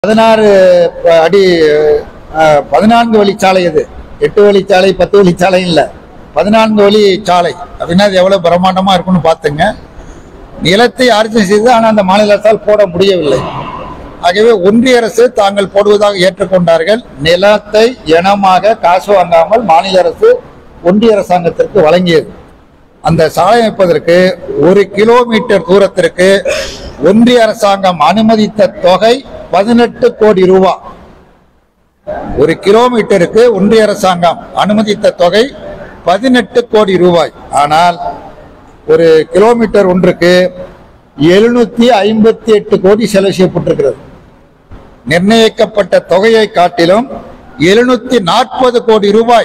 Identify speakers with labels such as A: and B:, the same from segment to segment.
A: பதினாறு அடி அஹ், பதினான்கு வழிச்சாலை இது எட்டு வழிச்சாலை பத்து வழிச்சாலை இல்லை பதினான்கு வழி சாலை அப்படின்னா அது எவ்வளவு பிரம்மாண்டமா இருக்கும்னு பார்த்துங்க நிலத்தை ஆர்ஜினம் செய்து ஆனால் அந்த மாநில அரசால் போட முடியவில்லை ஆகவே ஒன்றிய அரசு தாங்கள் போடுவதாக ஏற்றுக்கொண்டார்கள் நிலத்தை இனமாக காசு வாங்காமல் மாநில அரசு ஒன்றிய அரசாங்கத்திற்கு வழங்கியது அந்த சாலை அமைப்பதற்கு ஒரு கிலோமீட்டர் தூரத்திற்கு ஒன்றிய அரசாங்கம் அனுமதித்த தொகை பதினெட்டு கோடி ரூபாய் ஒரு கிலோமீட்டருக்கு ஒன்றிய அரசாங்கம் அனுமதித்த தொகை பதினெட்டு கோடி ரூபாய் ஆனால் ஒரு கிலோமீட்டர் ஒன்றுக்கு எழுநூத்தி ஐம்பத்தி எட்டு கோடி செலவு செய்யப்பட்டிருக்கிறது நிர்ணயிக்கப்பட்ட தொகையை காட்டிலும் எழுநூத்தி நாற்பது கோடி ரூபாய்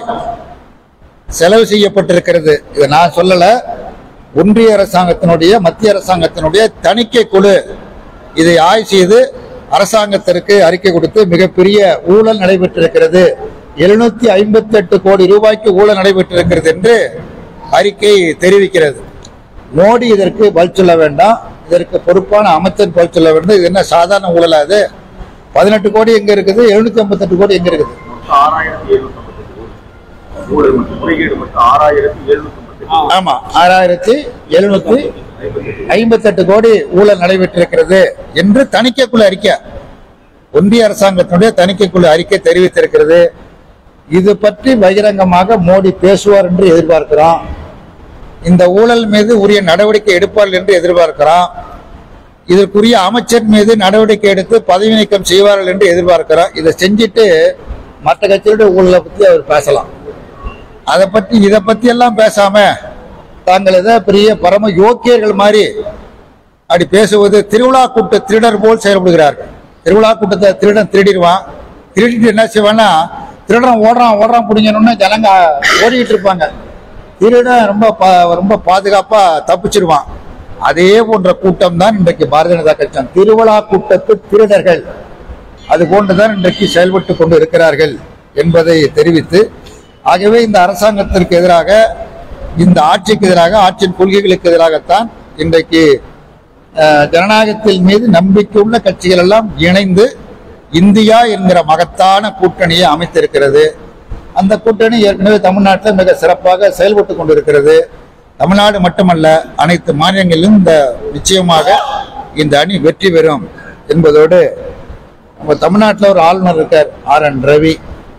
A: செலவு செய்யப்பட்டிருக்கிறது இதை நான் சொல்லல ஒன்றிய அரசாங்கத்தினுடைய மத்திய அரசாங்கத்தினுடைய தணிக்கை குழு இதை ஆய்வு செய்து அரசாங்கத்திற்கு அறிக்கை கொடுத்து மிகப்பெரிய ஊழல் நடைபெற்றிருக்கிறது எழுநூத்தி ஐம்பத்தி எட்டு கோடி ரூபாய்க்கு ஊழல் நடைபெற்றிருக்கிறது என்று அறிக்கை தெரிவிக்கிறது மோடி இதற்கு பதில் சொல்ல வேண்டாம் இதற்கு பொறுப்பான அமைச்சர் பதில் சொல்ல வேண்டும் இது என்ன சாதாரண ஊழலா இது பதினெட்டு கோடி எங்க இருக்குது எழுநூத்தி ஐம்பத்தெட்டு கோடி எங்க இருக்குது
B: மொத்தம் ஆறாயிரத்தி எழுநூத்தி ஐம்பத்தெட்டு கோடி ஊழல் மற்றும் முறைகேடு மட்டும் ஆறாயிரத்தி எழுநூத்தி ஐம்பத்தெட்டு
A: ஆமா ஆறாயிரத்தி எழுநூத்தி ஐம்பத்தெட்டு கோடி ஊழல் நடைபெற்றிருக்கிறது என்று தணிக்கைக்குழு அறிக்கை ஒன்றிய அரசாங்கத்தினுடைய தணிக்கைக்குழு அறிக்கை தெரிவித்திருக்கிறது இது பற்றி பகிரங்கமாக மோடி பேசுவார் என்று எதிர்பார்க்கிறோம் இந்த ஊழல் மீது உரிய நடவடிக்கை எடுப்பார்கள் என்று எதிர்பார்க்கிறோம் இதற்குரிய அமைச்சர் மீது நடவடிக்கை எடுத்து பதவி நீக்கம் செய்வார்கள் என்று எதிர்பார்க்கிறோம் இதை செஞ்சுட்டு மற்ற கட்சிகளுடைய ஊழலை பத்தி அவர் பேசலாம் அதை பத்தி இதை பத்தி எல்லாம் பேசாம தாங்கள் ஏதோ பெரிய பரம யோக்கியர்கள் மாதிரி அப்படி பேசுவது திருவிழா கூட்ட திருடர் போல் செயல்படுகிறார்கள் திருவிழா கூட்டத்தை திருடன் திருடிடுவான் திருடிட்டு என்ன செய்வான்னா திருடன் ஓடுறான் ஓடுறான் பிடிங்கணும்னு ஜனங்க ஓடிக்கிட்டு இருப்பாங்க திருடன் ரொம்ப பா- ரொம்ப பாதுகாப்பா தப்பிச்சிருவான் அதே போன்ற கூட்டம் தான் இன்றைக்கு பாரதிய ஜனதா கட்சி திருவிழா கூட்டத்து திருடர்கள் அது போன்றுதான் இன்றைக்கு செயல்பட்டு கொண்டு இருக்கிறார்கள் என்பதை தெரிவித்து ஆகவே இந்த அரசாங்கத்திற்கு எதிராக இந்த ஆட்சிக்கு எதிராக ஆட்சியின் கொள்கைகளுக்கு எதிராகத்தான் இன்றைக்கு அஹ், ஜனநாயகத்தின் மீது நம்பிக்கையுள்ள கட்சிகள் எல்லாம் இணைந்து இந்தியா என்கிற மகத்தான கூட்டணியை அமைத்திருக்கிறது அந்த கூட்டணி ஏற்கனவே தமிழ்நாட்டில் மிக சிறப்பாக செயல்பட்டு கொண்டிருக்கிறது தமிழ்நாடு மட்டுமல்ல அனைத்து மாநிலங்களிலும் இந்த நிச்சயமாக இந்த அணி வெற்றி பெறும் என்பதோடு நம்ம தமிழ்நாட்டில் ஒரு ஆளுநர் இருக்கார் ஆர் என் ரவி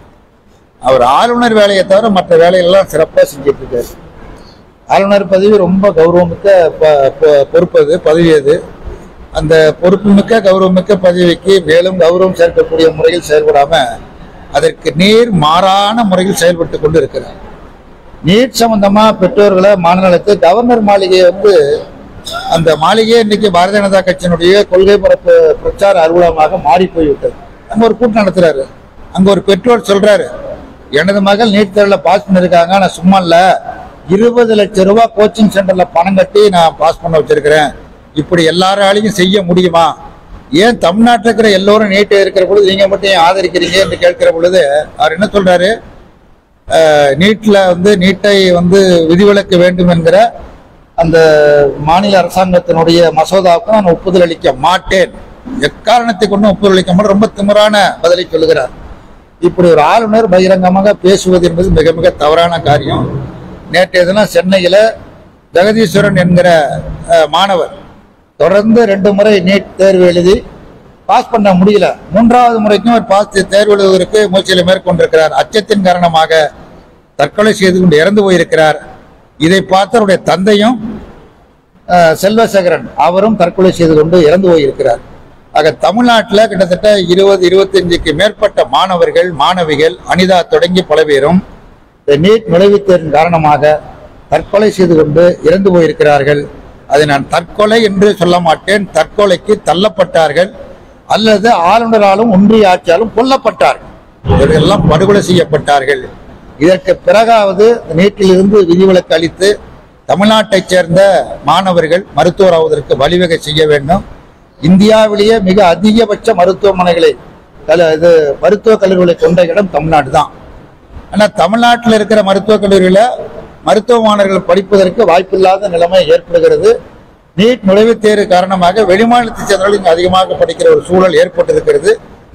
A: அவர் ஆளுநர் வேலையை தவிர மற்ற வேலையெல்லாம் சிறப்பாக செஞ்சுட்டு இருக்காரு ஆளுநர் பதவி ரொம்ப கௌரவமிக்க ப- பொ- பொறுப்பு அது பதவி அது அந்த பொறுப்புமிக்க கௌரவமிக்க பதவிக்கு மேலும் கௌரவம் சேர்க்கக்கூடிய முறையில் செயல்படாம அதற்கு நேர் மாறான முறையில் செயல்பட்டு கொண்டு இருக்கிறார் நீட் சம்பந்தமா பெற்றோர்களை மாநிலத்தை கவர்னர் மாளிகையை வந்து அந்த மாளிகையே இன்னைக்கு பாரதிய ஜனதா கட்சியினுடைய கொள்கை பரப்பு பிரச்சார அலுவலகமாக மாறி போய்விட்டது அங்க ஒரு கூட்டம் நடத்துறாரு அங்க ஒரு பெற்றோர் சொல்றாரு எனது மகள் நீட் தேர்வில் பாஸ் பண்ணிருக்காங்க நான் சும்மா இல்ல இருபது லட்சம் ரூபாய் கோச்சிங் சென்டர்ல பணம் கட்டி நான் பாஸ் பண்ண வச்சிருக்கிறேன் இப்படி எல்லாராலையும் செய்ய முடியுமா ஏன் தமிழ்நாட்டில் இருக்கிற எல்லோரும் நீட் இருக்கிற பொழுது நீங்க மட்டும் ஏன் ஆதரிக்கிறீங்க என்று கேட்கிற பொழுது அவர் என்ன சொல்றாரு அஹ், நீட்ல வந்து நீட்டை வந்து விதிவிலக்க வேண்டும் என்கிற அந்த மாநில அரசாங்கத்தினுடைய மசோதாவுக்கு நான் ஒப்புதல் அளிக்க மாட்டேன் எக்காரணத்தை கொண்டு ஒப்புதல் அளிக்க மாட்டேன் ரொம்ப திமிரான பதிலை சொல்லுகிறார் இப்படி ஒரு ஆளுநர் பகிரங்கமாக பேசுவது என்பது மிக மிக தவறான காரியம் நேற்றைய தினம் சென்னையில ஜெகதீஸ்வரன் என்கிற அஹ், மாணவர் தொடர்ந்து ரெண்டு முறை நீட் தேர்வு எழுதி பாஸ் பண்ண முடியல மூன்றாவது முறைக்கும் அவர் பாஸ் தேர்வு எழுதுவதற்கு முயற்சிகளை மேற்கொண்டிருக்கிறார் அச்சத்தின் காரணமாக தற்கொலை செய்து கொண்டு இறந்து போயிருக்கிறார் இதை பார்த்த அவருடைய தந்தையும் அஹ், செல்வசேகரன் அவரும் தற்கொலை செய்து கொண்டு இறந்து போயிருக்கிறார் ஆக தமிழ்நாட்டில் கிட்டத்தட்ட இருபது இருபத்தஞ்சுக்கு மேற்பட்ட மாணவர்கள் மாணவிகள் அனிதா தொடங்கி பல பேரும் இந்த நீட் நுழைவுத் தேர்வின் காரணமாக தற்கொலை செய்து கொண்டு இறந்து போயிருக்கிறார்கள் அதை நான் தற்கொலை என்று சொல்ல மாட்டேன் தற்கொலைக்கு தள்ளப்பட்டார்கள் அல்லது ஆளுநராலும் ஒன்றிய ஆட்சியாலும் கொல்லப்பட்டார்கள் இவர்களெல்லாம் படுகொலை செய்யப்பட்டார்கள் இதற்கு பிறகாவது நீட்டிலிருந்து விதிவிலக்கு அளித்து தமிழ்நாட்டைச் சேர்ந்த மாணவர்கள் மருத்துவராவதற்கு வழிவகை செய்ய வேண்டும் இந்தியாவிலேயே மிக அதிகபட்ச மருத்துவமனைகளை கல- இது மருத்துவக் கல்லூரிகளை கொண்ட இடம் தமிழ்நாடு தான் ஆனால் தமிழ்நாட்டில் இருக்கிற மருத்துவக் கல்லூரியில மருத்துவ மாணவர்கள் படிப்பதற்கு வாய்ப்பில்லாத நிலைமை ஏற்படுகிறது நீட் நுழைவுத் தேர்வு காரணமாக வெளிமாநிலத்தைச் சேர்ந்தவர்கள் இங்கு அதிகமாக படிக்கிற ஒரு சூழல் ஏற்பட்டிருக்கிறது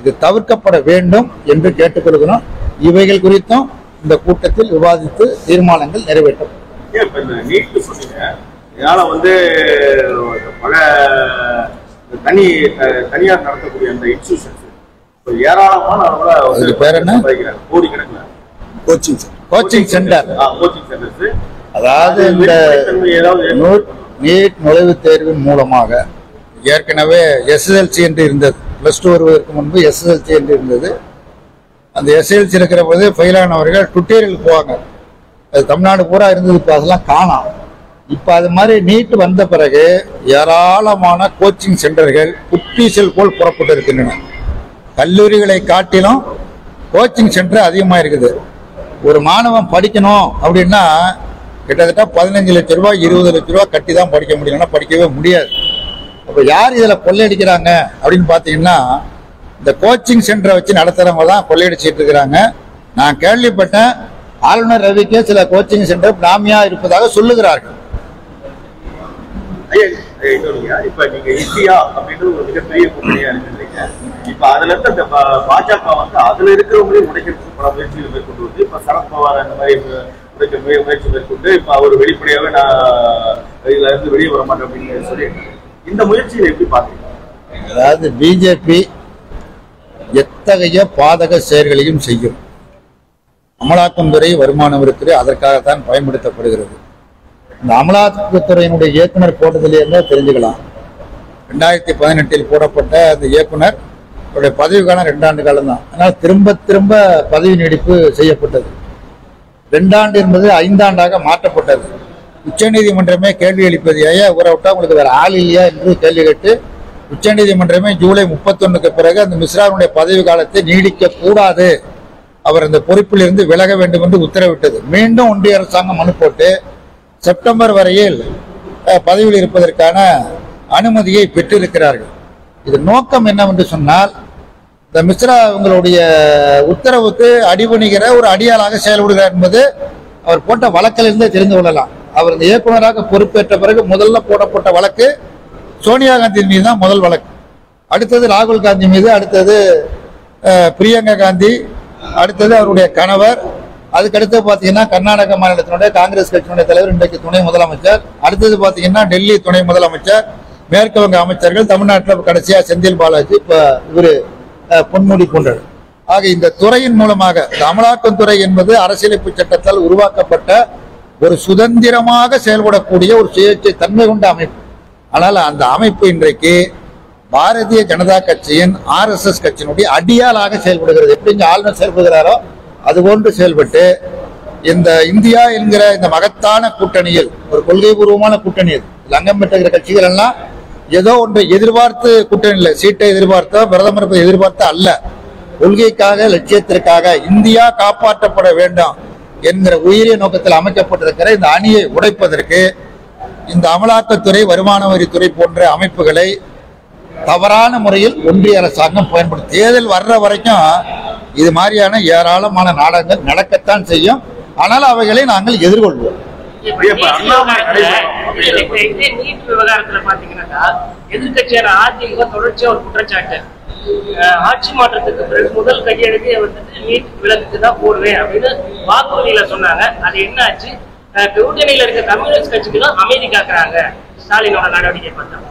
A: இது தவிர்க்கப்பட வேண்டும் என்று கேட்டுக்கொள்கிறோம் இவைகள் குறித்தும் இந்த கூட்டத்தில் விவாதித்து தீர்மானங்கள் நிறைவேற்றப்படும்
B: ஏன் இப்ப இந்த நீட் சொன்னீங்க இதனால வந்து பல தனி த- தனியார் நடத்தக்கூடிய அந்த இன்ஸ்டிடியூஷன்ஸ் இப்போ ஏராளமான அளவுல வந்து
A: அதுக்கு பேர் என்ன?
B: சம்பாதிக்கிறாங்க. கோடிக்கணக்கில்
C: coaching sir
A: coaching centre
B: coaching centres
A: அதாவது இந்த
B: ஏதாவது
A: நூ- நீட் நுழைவுத் தேர்வின் மூலமாக ஏற்கனவே எஸ்எஸ்எல்சி என்று இருந்தது பிளஸ் டூ வருவதற்கு முன்பு எஸ்எஸ்எல்சி என்று இருந்தது அந்த எஸ்எல்சி இருக்கிற போது ஃபெயிலானவர்கள் டுட்டோரியல் போவாங்க அது தமிழ்நாடு பூரா இருந்தது இப்போ அதெல்லாம் காணாம் இப்போ அது மாதிரி நீட் வந்த பிறகு ஏராளமான கோச்சிங் சென்டர்கள் புற்றீசல் போல் புறப்பட்டு இருக்கின்றன கல்லூரிகளை காட்டிலும் கோச்சிங் சென்டர் அதிகமாக இருக்குது ஒரு மாணவன் படிக்கணும் அப்படின்னா கிட்டத்தட்ட பதினஞ்சு லட்ச ரூபாய் இருபது லட்ச ரூபாய் கட்டி தான் படிக்க முடியும்னா படிக்கவே முடியாது அப்போ யார் இதில் கொள்ளையடிக்கிறாங்க அப்படின்னு பார்த்தீங்கன்னா இந்த கோச்சிங் சென்டரை வச்சு நடத்துறவங்க தான் கொள்ளையடிச்சிட்டு இருக்கிறாங்க நான் கேள்விப்பட்டேன் ஆளுநர் ரவிக்கே சில கோச்சிங் சென்டர் பிராமியா இருப்பதாக சொல்லுகிறார்கள்
B: ஐயா, ஐயா, இன்னொருங்க. இப்ப நீங்க இந்தியா அப்படின்றது ஒரு மிகப்பெரிய கூட்டணியா இருக்குன்றீங்க இப்ப அதுல இருந்து அந்த பா- பாஜக வந்து அதுல இருக்கிறவங்களையும் உடைக்கிறதுக்கு பல முயற்சிகள் மேற்கொண்டு வந்து இப்ப சரத்பவார் அந்த மாதிரி மு- உடைக்க முய- முயற்சி மேற்கொண்டு இப்ப அவர் வெளிப்படையாவே நான் இதுல இருந்து வெளியே வர மாட்டேன் அப்படின்னு சொல்லி இந்த முயற்சியை எப்படி பாக்குறீங்க
A: அதாவது பிஜேபி எத்தகைய பாதக செயல்களையும் செய்யும் அமலாக்கத்துறை வருமான வரித்துறை அதற்காகத்தான் பயன்படுத்தப்படுகிறது இந்த அமலாக்கத்துறையினுடைய இயக்குனர் போட்டதிலிருந்தே தெரிஞ்சுக்கலாம் ரெண்டாயிரத்தி பதினெட்டில் போடப்பட்ட அந்த இயக்குனர் அவருடைய பதவி காலம் ரெண்டாண்டு காலம் தான் ஆனால் திரும்ப திரும்ப பதவி நீடிப்பு செய்யப்பட்டது ரெண்டாண்டு என்பது ஐந்தாண்டாக மாற்றப்பட்டது உச்சநீதிமன்றமே கேள்வி எழுப்பியது ஏன் ஊரை விட்டா உங்களுக்கு வேற ஆள் இல்லையா என்று கேள்வி கேட்டு உச்சநீதிமன்றமே ஜூலை முப்பத்தொன்னுக்கு பிறகு அந்த மிஸ்ராவுடைய பதவி காலத்தை நீடிக்க கூடாது அவர் அந்த பொறுப்பிலிருந்து விலக வேண்டும் என்று உத்தரவிட்டது மீண்டும் ஒன்றிய அரசாங்கம் மனு போட்டு செப்டம்பர் வரையில் அஹ், பதவியில் இருப்பதற்கான அனுமதியை பெற்றிருக்கிறார்கள் இது நோக்கம் என்னவென்று சொன்னால் இந்த மிஸ்ரா அவங்களுடைய உத்தரவுக்கு அடிபணிகிற ஒரு அடியாளாக செயல்படுகிறார் என்பது அவர் போட்ட வழக்கிலிருந்தே தெரிந்து கொள்ளலாம் அவர் இந்த இயக்குநராக பொறுப்பேற்ற பிறகு முதல்ல போடப்பட்ட வழக்கு சோனியா காந்தி மீது தான் முதல் வழக்கு அடுத்தது ராகுல் காந்தி மீது அடுத்தது அஹ், பிரியங்கா காந்தி அடுத்தது அவருடைய கணவர் அதுக்கடுத்து பார்த்தீங்கன்னா கர்நாடக மாநிலத்தினுடைய காங்கிரஸ் கட்சியினுடைய தலைவர் இன்றைக்கு துணை முதலமைச்சர் அடுத்தது பார்த்தீங்கன்னா டெல்லி துணை முதலமைச்சர் மேற்கு வங்க அமைச்சர்கள் தமிழ்நாட்டில் கடைசியா செந்தில் பாலாஜி இப்போ இவர் பொன்முடி போன்றது ஆக இந்த துறையின் மூலமாக இந்த அமலாக்கத்துறை என்பது அரசியலமைப்பு சட்டத்தால் உருவாக்கப்பட்ட ஒரு சுதந்திரமாக செயல்படக்கூடிய ஒரு சுயேட்சை தன்மை கொண்ட அமைப்பு ஆனால் அந்த அமைப்பு இன்றைக்கு பாரதிய ஜனதா கட்சியின் ஆர்எஸ்எஸ் கட்சியினுடைய அடியாளாக செயல்படுகிறது எப்படி இங்க ஆளுநர் செயல்படுகிறாரோ அதுபோன்று செயல்பட்டு இந்த இந்தியா என்கிற இந்த மகத்தான கூட்டணியில் ஒரு கொள்கை பூர்வமான கூட்டணி இது இதுல அங்கம் பெற்றுகிற கட்சிகள் எல்லாம் ஏதோ ஒன்றை எதிர்பார்த்து கூட்டணி இல்லை சீட்டை எதிர்பார்த்தோ பிரதமர் பதவி எதிர்பார்த்தோ அல்ல கொள்கைக்காக லட்சியத்திற்காக இந்தியா காப்பாற்றப்பட வேண்டும் என்கிற உயரிய நோக்கத்தில் அமைக்கப்பட்டிருக்கிற இந்த அணியை உடைப்பதற்கு இந்த அமலாக்கத்துறை வருமான வரித்துறை போன்ற அமைப்புகளை தவறான முறையில் ஒன்றிய அரசாங்கம் பயன்படுத்தும் தேர்தல் வர்ற வரைக்கும் இது மாதிரியான ஏராளமான நாடகங்கள் நடக்கத்தான் செய்யும் ஆனால் அவைகளை நாங்கள் எதிர்கொள்வோம்
B: இப்ப அண்ணாமலை நடைபெறும்
D: இல்ல, இப்ப இதே நீட் விவகாரத்துல பாத்தீங்கன்னாக்கா எதிர்க்கட்சியான அதிமுக தொடர்ச்சியா ஒரு குற்றச்சாட்டு அஹ், ஆட்சி மாற்றத்துக்கு பிறகு முதல் கையெழுத்தே வந்துட்டு நீட் விலக்குக்கு தான் போடுவேன் அப்படின்னு வாக்குறுதியில சொன்னாங்க அது என்ன ஆச்சு அஹ், கூட்டணியில இருக்க கம்யூனிஸ்ட் கட்சிக்கு தான் அமைதி காக்குறாங்க ஸ்டாலினோட நடவடிக்கை பார்த்தா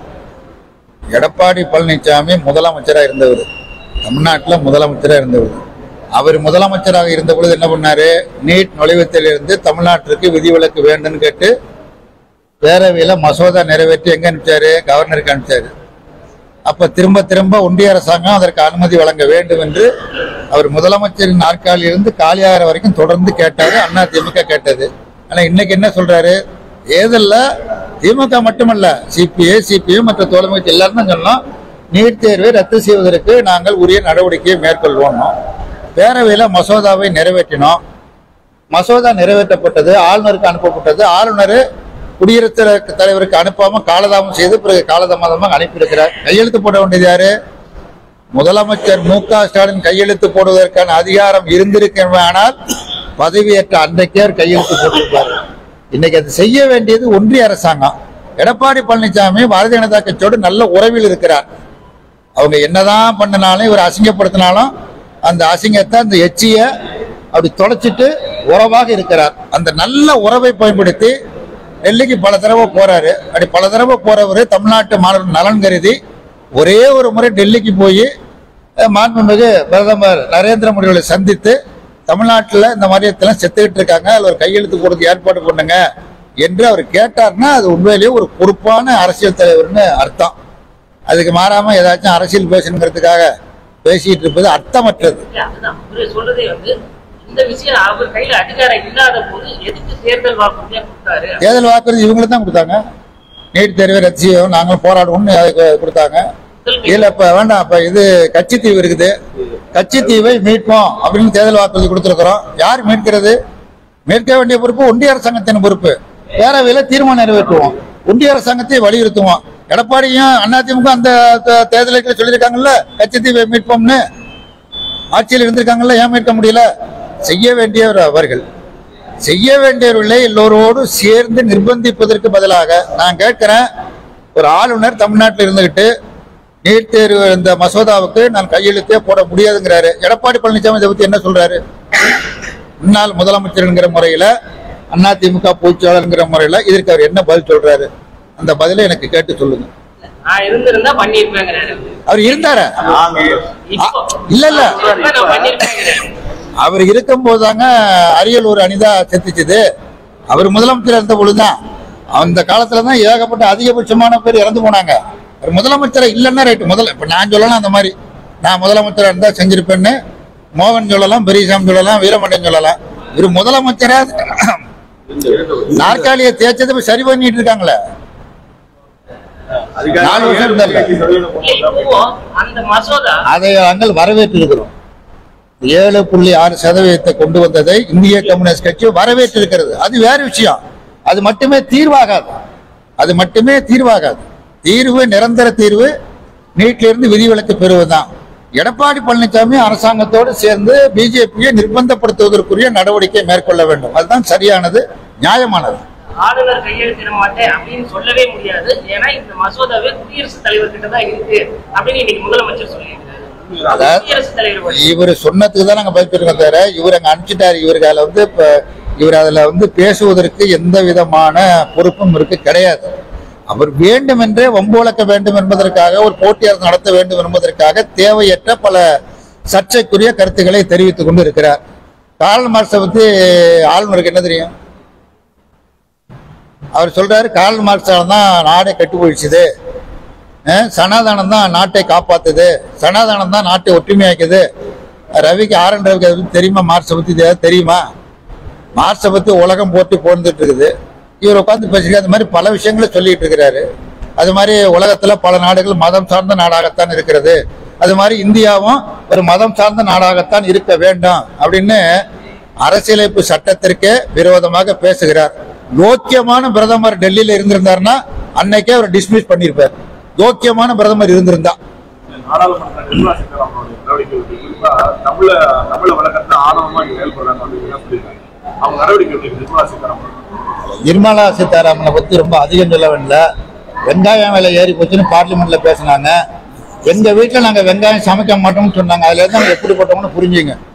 A: எடப்பாடி பழனிசாமி முதலமைச்சராக இருந்தவர் தமிழ்நாட்டில் முதலமைச்சராக இருந்தவர் அவர் முதலமைச்சராக இருந்த பொழுது என்ன பண்ணாரு நீட் நுழைவுத்திலிருந்து தமிழ்நாட்டிற்கு விதிவிலக்கு வேண்டும்னு கேட்டு பேரவையில் மசோதா நிறைவேற்றி எங்க அனுப்பிச்சாரு கவர்னருக்கு அனுப்பிச்சாரு அப்ப திரும்ப திரும்ப ஒன்றிய அரசாங்கம் அதற்கு அனுமதி வழங்க வேண்டும் என்று அவர் முதலமைச்சரின் நாற்காலியிலிருந்து காலியாகிற வரைக்கும் தொடர்ந்து கேட்டாரு அண்ணா திமுக கேட்டது ஆனா இன்னைக்கு என்ன சொல்றாரு தேர்தல்ல திமுக மட்டுமல்ல சிபிஐ சிபிஎம் மற்ற தோழமை கட்சி எல்லாரும் தான் சொன்னோம் நீட் தேர்வை ரத்து செய்வதற்கு நாங்கள் உரிய நடவடிக்கையை மேற்கொள்வோம் பேரவையில மசோதாவை நிறைவேற்றினோம் மசோதா நிறைவேற்றப்பட்டது ஆளுநருக்கு அனுப்பப்பட்டது ஆளுநர் குடியரசுத் தலைவருக்கு அனுப்பாம காலதாமம் செய்து பிறகு காலதாமதமாக அனுப்பியிருக்கிறார் கையெழுத்து போட வேண்டியது யாரு முதலமைச்சர் மு க ஸ்டாலின் கையெழுத்து போடுவதற்கான அதிகாரம் இருந்திருக்கேனால் பதவியேற்ற அன்றைக்கே அவர் கையெழுத்து போட்டிருப்பார் இன்னைக்கு அது செய்ய வேண்டியது ஒன்றிய அரசாங்கம் எடப்பாடி பழனிசாமி பாரதிய ஜனதா கட்சியோடு நல்ல உறவில் இருக்கிறார் அவங்க என்னதான் பண்ணினாலும் இவர் அசிங்கப்படுத்தினாலும் அந்த அசிங்கத்தை அந்த எச்சிய அப்படி தொடச்சிட்டு உறவாக இருக்கிறார் அந்த நல்ல உறவை பயன்படுத்தி டெல்லிக்கு பல தடவை போறாரு அப்படி பல தடவை போறவர் தமிழ்நாட்டு மாணவர் நலன் கருதி ஒரே ஒரு முறை டெல்லிக்கு போய் அஹ், மாண்புமிகு பிரதமர் நரேந்திர மோடிகளை சந்தித்து தமிழ்நாட்டில் இந்த மாதிரி இடத்துல செத்துக்கிட்டு இருக்காங்க அதில் ஒரு கையெழுத்து போடுறதுக்கு ஏற்பாடு பண்ணுங்க என்று அவர் கேட்டார்னா அது உண்மையிலேயே ஒரு பொறுப்பான அரசியல் தலைவர்னு அர்த்தம் அதுக்கு மாறாம ஏதாச்சும் அரசியல் பேசணுங்கிறதுக்காக பேசிட்டு இருப்பது அர்த்தமற்றது
D: இல்ல, அதுதான் அவரு சொல்றதே வந்து இந்த விஷயம் அவர் கையில அதிகாரம் இல்லாத போது எதுக்கு தேர்தல் வாக்குறுதியா கொடுத்தாரு
A: தேர்தல் வாக்குறுதி இவங்களுக்கு தான் கொடுத்தாங்க நீட் தேர்வை ரத்து செய்யவும் நாங்களும் போராடுவோம்னு அதுக்கு கொடுத்தாங்க இல்ல இப்ப வேண்டாம் இப்ப இது கட்சித்தீவு இருக்குது கட்சித்தீவை மீட்போம் அப்படின்னு தேர்தல் வாக்குறுதி கொடுத்திருக்கிறோம் யார் மீட்கிறது மீட்க வேண்டிய பொறுப்பு ஒன்றிய அரசாங்கத்தின் பொறுப்பு பேரவையில தீர்மானம் நிறைவேற்றுவோம் ஒன்றிய அரசாங்கத்தை வலியுறுத்துவோம் எடப்பாடியும் அதிமுக அந்த தே- தேர்தலுக்கு சொல்லியிருக்காங்கல்ல கட்சித்தீவை மீட்போம்னு ஆட்சியில் இருந்திருக்காங்கல்ல ஏன் மீட்க முடியல செய்ய வேண்டியவர் அவர்கள் செய்ய வேண்டியவர்களை எல்லோரோடு சேர்ந்து நிர்பந்திப்பதற்கு பதிலாக நான் கேட்கிறேன் ஒரு ஆளுநர் தமிழ்நாட்டில் இருந்துகிட்டு நீட் தேர்வு இந்த மசோதாவுக்கு நான் கையெழுத்தே போட முடியாதுங்கிறாரு எடப்பாடி பழனிசாமி இதை பத்தி என்ன சொல்றாரு முன்னாள் முதலமைச்சர்ங்கிற முறையில அதிமுக பொதுச்செயலாளர்ங்கிற முறையில இதற்கு அவர் என்ன பதில் சொல்றாரு அந்த பதிலை எனக்கு கேட்டு சொல்லுங்க
D: நான் இருந்திருந்தா பண்ணிருப்பேங்கிறாரு
A: அவர் இருந்தாரா
B: நாங்க
D: இப்போ
A: இல்ல, இல்ல.
D: இப்ப நான் பண்ணிருப்பேங்கிறாரு
A: அவர் இருக்கும்போது தாங்க அரியலூர் அனிதா செத்துச்சுது அவர் முதலமைச்சர் இருந்த பொழுதுதான் அந்த காலத்துல தான் ஏகப்பட்ட அதிகபட்சமான பேர் இறந்து போனாங்க அவர் முதலமைச்சர் இல்லைன்னா ரைட்டு முதல்ல இப்ப நான் சொல்லலாம் அந்த மாதிரி நான் முதலமைச்சரா இருந்தா செஞ்சிருப்பேன்னு மோகன் சொல்லலாம் பெரியசாமி சொல்லலாம் வீரமணியன் சொல்லலாம் இவர் முதலமைச்சரா நாற்காலியை தேய்ச்சதை இப்ப சரி பண்ணிட்டு இருக்காங்களே
B: அதிகாரி
A: நாலு வருஷம் இருந்தார்ல.
D: இல்ல இப்போ அந்த மசோதா
A: அதை நாங்கள் வரவேற்றிருக்கிறோம் ஏழு புள்ளி ஆறு சதவீதத்தை கொண்டு வந்ததை இந்திய கம்யூனிஸ்ட் கட்சி வரவேற்றிருக்கிறது அது வேறு விஷயம் அது மட்டுமே தீர்வாகாது அது மட்டுமே தீர்வாகாது தீர்வு நிரந்தர தீர்வு நீட்ல இருந்து விதிவிலக்கு பெறுவதுதான் எடப்பாடி பழனிசாமி அரசாங்கத்தோடு சேர்ந்து பிஜேபியை நிர்பந்தப்படுத்துவதற்குரிய நடவடிக்கை மேற்கொள்ள வேண்டும் அதுதான் சரியானது நியாயமானது
D: ஆளுநர் கையெழுத்திட மாட்டேன் அப்படின்னு சொல்லவே முடியாது ஏன்னா இந்த மசோதாவே குடியரசுத் தலைவர் கிட்ட தான் இருக்கு அப்படின்னு இன்னைக்கு முதலமைச்சர் சொல்லியிருக்காரு
A: அதாவது
D: குடியரசுத் தலைவர்
A: இவர் சொன்னதுக்கு தான் நாங்க பதிப்பிருக்கோம் தவிர இவர் அங்க அனுப்பிச்சிட்டாரு இவருக்கு அதுல வந்து இப்ப இவர் அதுல வந்து பேசுவதற்கு எந்த விதமான பொறுப்பும் இருக்கு கிடையாது அவர் வேண்டுமென்றே வம்போலக்க வேண்டும் என்பதற்காக ஒரு போட்டியாளர் நடத்த வேண்டும் என்பதற்காக தேவையற்ற பல சர்ச்சைக்குரிய கருத்துக்களை தெரிவித்துக் கொண்டு இருக்கிறார் கார்ல் மார்க்ஸை பத்தி ஆளுநருக்கு என்ன தெரியும் அவர் சொல்றாரு கார்ல் மார்க்ஸால தான் நாடே கெட்டு போயிடுச்சுது அஹ் சனாதனம் தான் நாட்டை காப்பாத்துது சனாதனம் தான் நாட்டை ஒற்றுமையாக்குது ரவிக்கு ஆரன் ரவிக்கு அதை பத்தி தெரியுமா மார்க்ஸை பத்தி ஏதாவது தெரியுமா மார்க்ஸை பத்தி உலகம் போட்டு போந்துட்டு இருக்குது இவர் உட்காந்து பேசிக்க அந்த மாதிரி பல விஷயங்களை சொல்லிட்டு இருக்கிறாரு அது மாதிரி உலகத்துல பல நாடுகள் மதம் சார்ந்த நாடாகத்தான் இருக்கிறது அது மாதிரி இந்தியாவும் ஒரு மதம் சார்ந்த நாடாகத்தான் இருக்க வேண்டும் அப்படின்னு அரசியலமைப்பு சட்டத்திற்கே விரோதமாக பேசுகிறார் யோக்கியமான பிரதமர் டெல்லியில இருந்திருந்தாருன்னா அன்னைக்கே அவர் டிஸ்மிஸ் பண்ணியிருப்பார் யோக்கியமான பிரதமர் இருந்திருந்தா
C: நாடாளுமன்ற நிர்மலா சீதாராமனுடைய நடவடிக்கை குறிப்பா தமிழ தமிழ வழக்கத்தை ஆணவமா இங்க செயல்படுறாங்க அப்படின்னு சொல்லியிருக்காங்க அவங்க நடவடிக்கை எப்படி இருக்கு நிர்மலா சீதாராமன்
A: நிர்மலா சீதாராமனை பத்தி ரொம்ப அதிகம் சொல்ல வேண்டிய வெங்காயம் விலை ஏறி போச்சுன்னு பார்லிமெண்ட்ல பேசினாங்க எங்க வீட்டுல நாங்க வெங்காயம் சமைக்க மாட்டோம்னு சொன்னாங்க அதுல இருந்து அவங்க எப்படி போட்டோம்னு புரிஞ்சுங்க